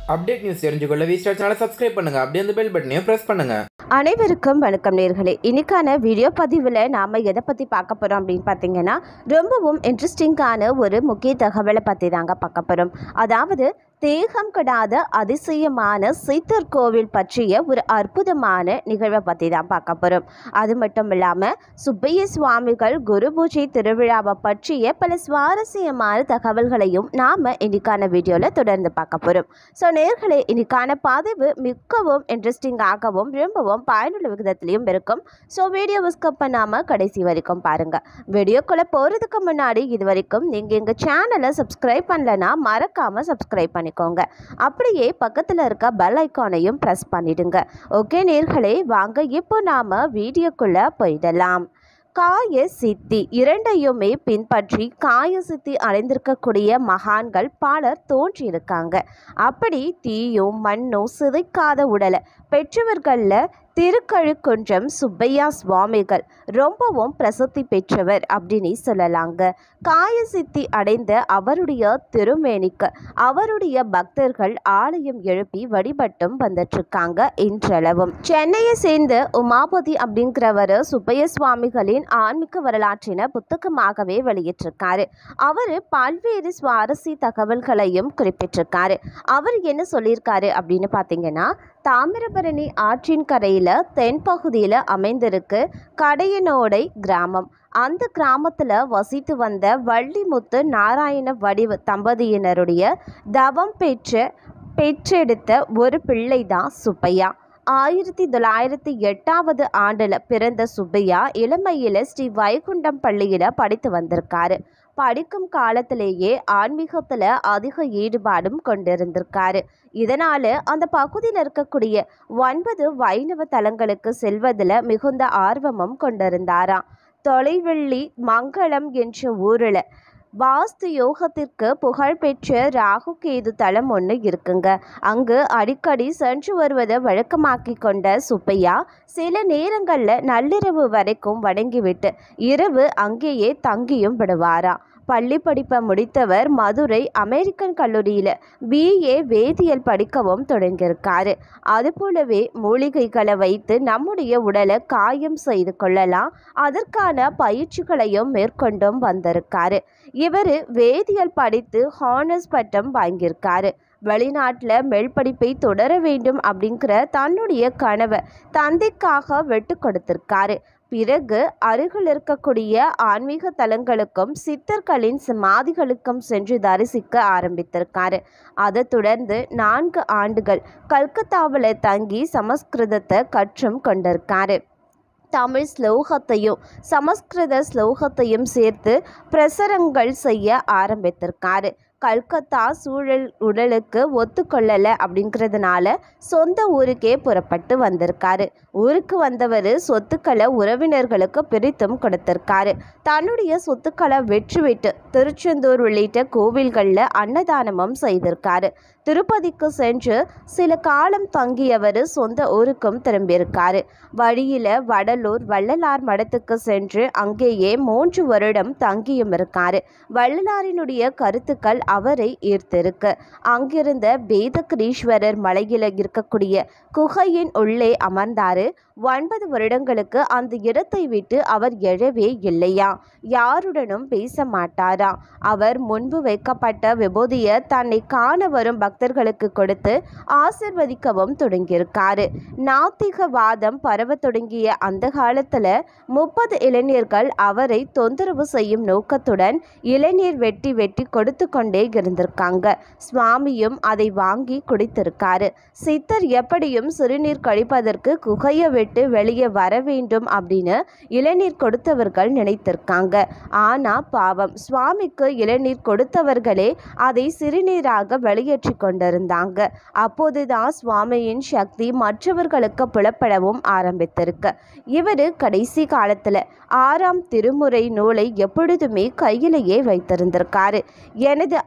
update news தெரிஞ்சுக்கொள்ள V star சேனலை subscribe பண்ணுங்க அப்படியே அந்த பெல் பட்டனையும் ப்ரெஸ் பண்ணுங்க அனைவருக்கும் வணக்கம் நேர்களே இன்னைக்கான வீடியோ பதிவில் நாம் எதை பற்றி பார்க்க போகிறோம் அப்படின்னு பார்த்தீங்கன்னா ரொம்பவும் இன்ட்ரெஸ்டிங்கான ஒரு முக்கிய தகவலை பற்றி தாங்க பார்க்க போகிறோம் அதாவது தேகம் கெடாத அதிசயமான சித்தர் கோவில் பற்றிய ஒரு அற்புதமான நிகழ்வை பற்றி தான் பார்க்க போகிறோம் அது மட்டும் இல்லாமல் சுப்பைய சுவாமிகள் குரு பூஜை திருவிழாவை பற்றிய பல சுவாரஸ்யமான தகவல்களையும் நாம் இன்னைக்கான வீடியோவில் தொடர்ந்து பார்க்க போகிறோம் ஸோ நேர்களே இன்னைக்கான பதிவு மிகவும் இன்ட்ரெஸ்டிங்காகவும் ரொம்பவும் பயனுள்ள விகிதத்திலையும் இருக்கும் ஸோ வீடியோவை ஸ்கிப் பண்ணாமல் கடைசி வரைக்கும் பாருங்கள் வீடியோக்குள்ளே போகிறதுக்கு முன்னாடி இது வரைக்கும் நீங்கள் எங்கள் சேனலை சப்ஸ்கிரைப் பண்ணலனா மறக்காமல் சப்ஸ்கிரைப் பண்ணிக்கோங்க அப்படியே பக்கத்தில் இருக்க பெல் ஐக்கானையும் ப்ரெஸ் பண்ணிடுங்க ஓகே நேர்களே வாங்க இப்போ நாம் வீடியோக்குள்ளே போயிடலாம் காய சித்தி இரண்டையுமே பின்பற்றி காய சித்தி அடைந்திருக்கக்கூடிய மகான்கள் பலர் தோன்றியிருக்காங்க அப்படி தீயும் மண்ணும் சிதைக்காத உடலை பெற்றவர்களில் திருக்கழுக்குன்றம் சுப்பையா சுவாமிகள் ரொம்பவும் பிரசித்தி பெற்றவர் அப்படின்னு சொல்லலாங்க காய சித்தி அடைந்த அவருடைய திருமேனிக்கு அவருடைய பக்தர்கள் ஆலயம் எழுப்பி வழிபட்டும் வந்துட்டுருக்காங்க இன்றளவும் சென்னையை சேர்ந்த உமாபதி அப்படிங்கிறவர் சுப்பைய சுவாமிகளின் ஆன்மீக வரலாற்றின புத்தகமாகவே வெளியிட்டிருக்காரு அவர் பல்வேறு சுவாரஸ்ய தகவல்களையும் குறிப்பிட்டிருக்காரு அவர் என்ன சொல்லியிருக்காரு அப்படின்னு பார்த்தீங்கன்னா தாமிரபரணி ஆற்றின் கரையில் தென்பகுதியில் அமைந்திருக்கு கடையனோடை கிராமம் அந்த கிராமத்தில் வசித்து வந்த வள்ளிமுத்து நாராயண வடிவ தம்பதியினருடைய தவம் பெற்ற பெற்றெடுத்த ஒரு பிள்ளை தான் சுப்பையா ஆயிரத்தி தொள்ளாயிரத்தி எட்டாவது ஆண்டில் பிறந்த சுப்பையா இளமையில் ஸ்ரீ வைகுண்டம் பள்ளியில் படித்து வந்திருக்காரு படிக்கும் காலத்திலேயே ஆன்மீகத்தில் அதிக ஈடுபாடும் கொண்டிருந்திருக்காரு இதனால் அந்த பகுதியில் இருக்கக்கூடிய ஒன்பது வைணவ தலங்களுக்கு செல்வதில் மிகுந்த ஆர்வமும் கொண்டிருந்தாராம் தொலைவெள்ளி மங்களம் என்ற ஊரில் வாஸ்து யோகத்திற்கு புகழ்பெற்ற ராகு கேது தலம் ஒன்று இருக்குங்க அங்கு அடிக்கடி சென்று வருவதை வழக்கமாக்கி கொண்ட சுப்பையா சில நேரங்களில் நள்ளிரவு வரைக்கும் வணங்கிவிட்டு இரவு அங்கேயே தங்கியும் விடுவாராம் பள்ளி படிப்பை முடித்தவர் மதுரை அமெரிக்கன் கல்லூரியில் பிஏ வேதியியல் படிக்கவும் தொடங்கியிருக்காரு அதுபோலவே மூலிகைகளை வைத்து நம்முடைய உடலை காயம் செய்து கொள்ளலாம் அதற்கான பயிற்சிகளையும் மேற்கொண்டும் வந்திருக்காரு இவர் வேதியியல் படித்து ஹானர்ஸ் பட்டம் வாங்கியிருக்காரு வெளிநாட்டில் மேல்படிப்பை தொடர வேண்டும் அப்படிங்கிற தன்னுடைய கனவை தந்தைக்காக விட்டு கொடுத்திருக்காரு பிறகு அருகில் இருக்கக்கூடிய ஆன்மீக தலங்களுக்கும் சித்தர்களின் சமாதிகளுக்கும் சென்று தரிசிக்க ஆரம்பித்திருக்காரு அதை தொடர்ந்து நான்கு ஆண்டுகள் கல்கத்தாவில் தங்கி சமஸ்கிருதத்தை கற்றும் கொண்டிருக்காரு தமிழ் ஸ்லோகத்தையும் சமஸ்கிருத ஸ்லோகத்தையும் சேர்த்து பிரசரங்கள் செய்ய ஆரம்பித்திருக்காரு கல்கத்தா சூழல் உடலுக்கு ஒத்துக்கொள்ளலை அப்படிங்கிறதுனால சொந்த ஊருக்கே புறப்பட்டு வந்திருக்காரு ஊருக்கு வந்தவர் சொத்துக்களை உறவினர்களுக்கு பிரித்தும் கொடுத்திருக்காரு தன்னுடைய சொத்துக்களை வெற்றிவிட்டு திருச்செந்தூர் உள்ளிட்ட கோவில்களில் அன்னதானமும் செய்திருக்காரு திருப்பதிக்கு சென்று சில காலம் தங்கியவர் சொந்த ஊருக்கும் திரும்பியிருக்காரு வழியில் வடலூர் வள்ளலார் மடத்துக்கு சென்று அங்கேயே மூன்று வருடம் தங்கியும் இருக்காரு வள்ளலாரினுடைய கருத்துக்கள் அவரை ஈர்த்திருக்கு அங்கிருந்த பேதகிரீஸ்வரர் மலையில் இருக்கக்கூடிய குகையின் உள்ளே அமர்ந்தாரு ஒன்பது வருடங்களுக்கு அந்த இடத்தை விட்டு அவர் எழவே இல்லையா யாருடனும் பேச மாட்டாரா அவர் முன்பு வைக்கப்பட்ட விபூதியை தன்னை காண வரும் பக்தர்களுக்கு கொடுத்து ஆசிர்வதிக்கவும் தொடங்கியிருக்காரு நாத்திகவாதம் பரவ தொடங்கிய அந்த காலத்தில் முப்பது இளைஞர்கள் அவரை தொந்தரவு செய்யும் நோக்கத்துடன் இளநீர் வெட்டி வெட்டி கொடுத்து கொண்டே இருந்திருக்காங்க சுவாமியும் அதை வாங்கி குடித்திருக்காரு சித்தர் எப்படியும் சிறுநீர் கழிப்பதற்கு குகையை விட்டு வெளியே வர வேண்டும் அப்படின்னு இளநீர் கொடுத்தவர்கள் நினைத்திருக்காங்க ஆனா பாவம் சுவாமிக்கு இளநீர் கொடுத்தவர்களே அதை சிறுநீராக வெளியேற்றி கொண்டிருந்தாங்க அப்போதுதான் சுவாமியின் சக்தி மற்றவர்களுக்கு புலப்படவும் ஆரம்பித்திருக்கு இவர் கடைசி காலத்துல ஆறாம் திருமுறை நூலை எப்பொழுதுமே கையிலேயே வைத்திருந்திருக்காரு எனது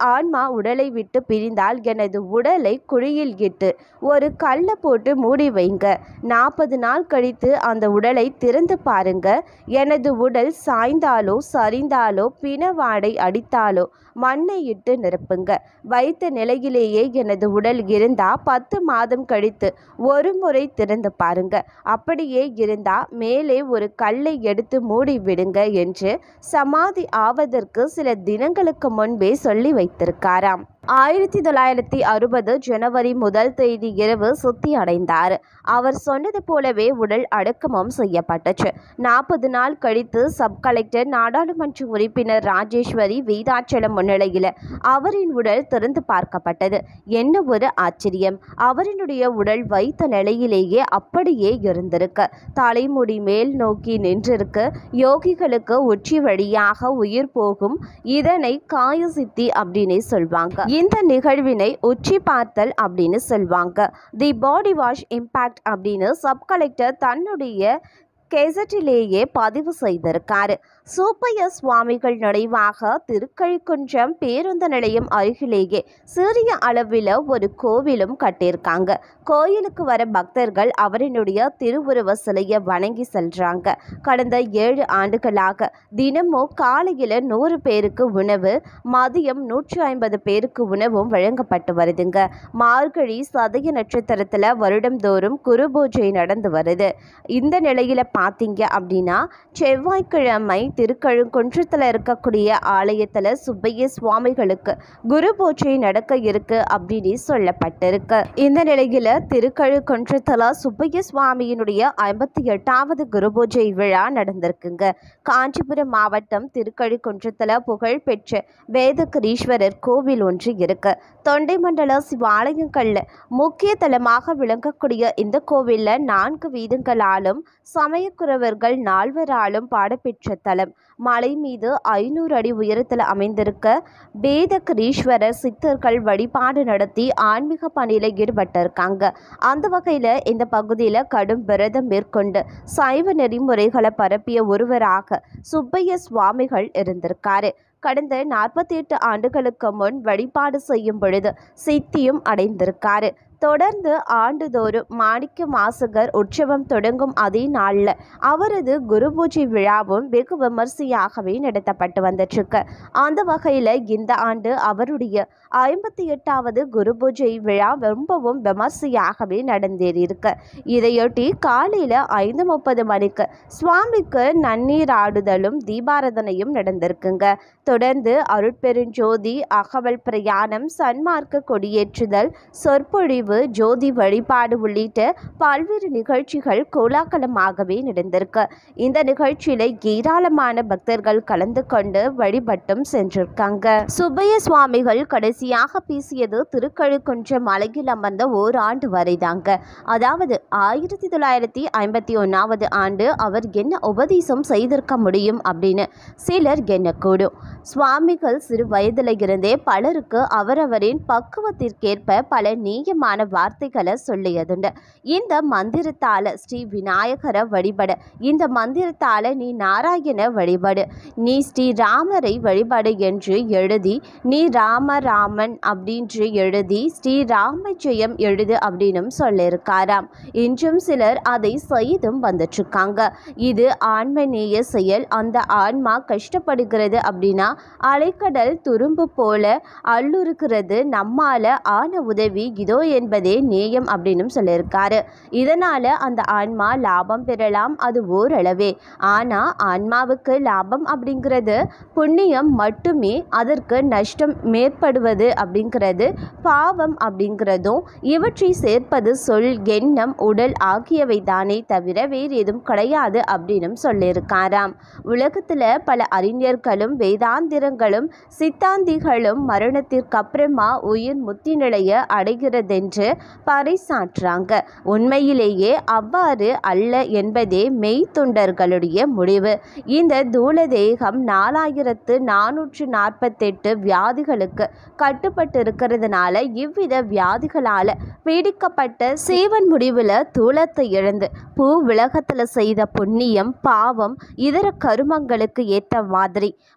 ஆன்மா உடலை விட்டு பிரிந்தால் எனது உடலை குழியில் இட்டு ஒரு கல்லை போட்டு மூடி வைங்க நாற்பது நாள் கழித்து அந்த உடலை திறந்து பாருங்க எனது உடல் சாய்ந்தாலோ சரிந்தாலோ பிணவாடை அடித்தாலோ மண்ணை இட்டு நிரப்புங்க வைத்த நிலையிலேயே எனது உடல் இருந்தா பத்து மாதம் கழித்து ஒரு முறை திறந்து பாருங்க அப்படியே இருந்தா மேலே ஒரு கல்லை எடுத்து மூடி விடுங்க என்று சமாதி ஆவதற்கு சில தினங்களுக்கு முன்பே சொல்லி வைத்திருக்காராம் ஆயிரத்தி தொள்ளாயிரத்தி அறுபது ஜனவரி முதல் தேதி இரவு சுத்தி அடைந்தார் அவர் சொன்னது போலவே உடல் அடக்கமும் செய்யப்பட்டுச்சு நாற்பது நாள் கழித்து சப் கலெக்டர் நாடாளுமன்ற உறுப்பினர் ராஜேஸ்வரி வேதாச்சலம் முன்னிலையில் அவரின் உடல் திறந்து பார்க்கப்பட்டது என்ன ஒரு ஆச்சரியம் அவரினுடைய உடல் வைத்த நிலையிலேயே அப்படியே இருந்திருக்கு தலைமுடி மேல் நோக்கி நின்றிருக்கு யோகிகளுக்கு உச்சி வழியாக உயிர் போகும் இதனை காய சித்தி அப்படின்னே சொல்வாங்க இந்த நிகழ்வினை உச்சி பார்த்தல் அப்படின்னு சொல்வாங்க தி பாடி வாஷ் இம்பேக்ட் அப்படின்னு சப் கலெக்டர் தன்னுடைய கெசட்டிலேயே பதிவு செய்திருக்காரு சூப்பைய சுவாமிகள் நினைவாக திருக்கழிக்குன்றம் பேருந்து நிலையம் அருகிலேயே சிறிய அளவில் ஒரு கோவிலும் கட்டியிருக்காங்க கோயிலுக்கு வர பக்தர்கள் அவரினுடைய திருவுருவ சிலையை வணங்கி செல்றாங்க கடந்த ஏழு ஆண்டுகளாக தினமும் காலையில் நூறு பேருக்கு உணவு மதியம் நூற்றி ஐம்பது பேருக்கு உணவும் வழங்கப்பட்டு வருதுங்க மார்கழி சதய நட்சத்திரத்தில் வருடந்தோறும் குரு பூஜை நடந்து வருது இந்த நிலையில் பார்த்தீங்க அப்படின்னா செவ்வாய்க்கிழமை திருக்கழுங்குன்றத்தில் இருக்கக்கூடிய ஆலயத்தில் சுப்பைய சுவாமிகளுக்கு குரு பூஜை நடக்க இருக்கு அப்படின்னு சொல்லப்பட்டிருக்கு இந்த நிலையில் திருக்கழுக்குன்றத்தில் சுப்பைய சுவாமியினுடைய ஐம்பத்தி எட்டாவது குரு பூஜை விழா நடந்திருக்குங்க காஞ்சிபுரம் மாவட்டம் திருக்கழுக்குன்றத்தில் புகழ்பெற்ற வேதகிரீஸ்வரர் கோவில் ஒன்று இருக்கு தொண்டைமண்டல சிவாலயங்கள்ல முக்கிய தலமாக விளங்கக்கூடிய இந்த கோவில்ல நான்கு வீதங்களாலும் சமயக்குறவர்கள் நால்வராலும் பாடப்பெற்ற தலம் மலை மீது ஐநூறு அடி உயரத்தில் அமைந்திருக்க வேதகிரீஸ்வரர் சித்தர்கள் வழிபாடு நடத்தி ஆன்மீக பணியில் ஈடுபட்டிருக்காங்க அந்த வகையில் இந்த பகுதியில் கடும் விரதம் மேற்கொண்டு சைவ நெறிமுறைகளை பரப்பிய ஒருவராக சுப்பைய சுவாமிகள் இருந்திருக்காரு கடந்த நாற்பத்தி எட்டு ஆண்டுகளுக்கு முன் வழிபாடு செய்யும் பொழுது சித்தியும் அடைந்திருக்காரு தொடர்ந்து ஆண்டுதோறும் மாணிக்க வாசகர் உற்சவம் தொடங்கும் அதே நாளில் அவரது குரு பூஜை விழாவும் வெகு விமர்சையாகவே நடத்தப்பட்டு வந்துட்டுருக்கு அந்த வகையில் இந்த ஆண்டு அவருடைய ஐம்பத்தி எட்டாவது குரு பூஜை விழா ரொம்பவும் விமர்சையாகவே நடந்தேறியிருக்கு இதையொட்டி காலையில் ஐந்து முப்பது மணிக்கு சுவாமிக்கு நன்னீர் ஆடுதலும் தீபாரதனையும் நடந்திருக்குங்க தொடர்ந்து அருட்பெருஞ்சோதி அகவல் பிரயாணம் சன்மார்க்க கொடியேற்றுதல் சொற்பொழிவு ஜோதி வழிபாடு உள்ளிட்ட பல்வேறு நிகழ்ச்சிகள் கோலாகலமாகவே நடந்திருக்கு இந்த நிகழ்ச்சியில ஏராளமான பக்தர்கள் கலந்து கொண்டு வழிபட்டும் சென்றிருக்காங்க சுப்பைய சுவாமிகள் கடைசியாக பேசியது திருக்கழுக்குன்ற மலையில் அமர்ந்த ஓராண்டு வரைதாங்க அதாவது ஆயிரத்தி தொள்ளாயிரத்தி ஐம்பத்தி ஒன்றாவது ஆண்டு அவர் என்ன உபதேசம் செய்திருக்க முடியும் அப்படின்னு சிலர் எண்ணக்கூடும் சுவாமிகள் சிறு வயதில் இருந்தே பலருக்கு அவரவரின் பக்குவத்திற்கேற்ப பல நீயமான வார்த்தைகளை சொல்லியதுண்டு இந்த மந்திரத்தால ஸ்ரீ விநாயகரை வழிபட இந்த மந்திரத்தால நீ நாராயண வழிபடு நீ ஸ்ரீ ராமரை வழிபடு என்று எழுதி நீ ராம ராமன் அப்படின்று எழுதி ஸ்ரீ ராம ஜெயம் எழுது அப்படின்னும் சொல்லியிருக்காராம் இன்றும் சிலர் அதை செய்தும் வந்துட்டுருக்காங்க இது ஆன்மநேய செயல் அந்த ஆன்மா கஷ்டப்படுகிறது அப்படின்னா அலைக்கடல் துரும்பு போல அல்லுறுக்கிறது நம்மால ஆன உதவி இதோ என்பதே நேயம் அப்படின்னும் சொல்லியிருக்காரு இதனால அந்த ஆன்மா லாபம் பெறலாம் அது ஓரளவே ஆனா ஆன்மாவுக்கு லாபம் அப்படிங்கிறது புண்ணியம் மட்டுமே அதற்கு நஷ்டம் மேற்படுவது அப்படிங்கிறது பாவம் அப்படிங்கிறதும் இவற்றை சேர்ப்பது சொல் எண்ணம் உடல் ஆகியவை தானே தவிர வேறு எதுவும் கிடையாது அப்படின்னும் சொல்லியிருக்காராம் உலகத்துல பல அறிஞர்களும் வேதாந்திரங்களும் சித்தாந்திகளும் மரணத்திற்கு அப்புறமா உயிர் முத்தி நிலைய அடைகிறதென்று பறைசாற்றாங்க உண்மையிலேயே அவ்வாறு அல்ல என்பதே மெய் தொண்டர்களுடைய முடிவு இந்த தூல தேகம் நாலாயிரத்து நானூற்று நாற்பத்தெட்டு வியாதிகளுக்கு கட்டுப்பட்டு இருக்கிறதுனால இவ்வித வியாதிகளால பீடிக்கப்பட்ட சீவன் முடிவில் தூளத்தை இழந்து பூ விலகத்தில் செய்த புண்ணியம் பாவம் இதர கருமங்களுக்கு ஏற்ற மாதிரி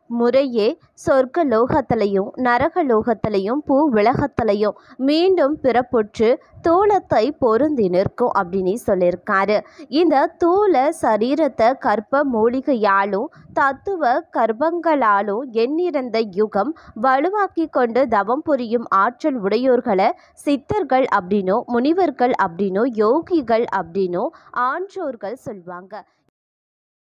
முறையே சொர்க்க லோகத்திலையும் நரக லோகத்திலையும் பூ விலகத்திலையும் மீண்டும் பிறப்புற்று தூளத்தை பொருந்தி நிற்கும் அப்படின்னு சொல்லியிருக்காரு இந்த தூள சரீரத்தை கற்ப மூலிகையாலும் தத்துவ கர்ப்பங்களாலும் எண்ணிறந்த யுகம் வலுவாக்கி கொண்டு தவம் புரியும் ஆற்றல் உடையோர்களை சித்தர்கள் அப்படின்னும் முனிவர்கள் அப்படின்னும் யோகிகள் அப்படின்னும் ஆன்றோர்கள் சொல்வாங்க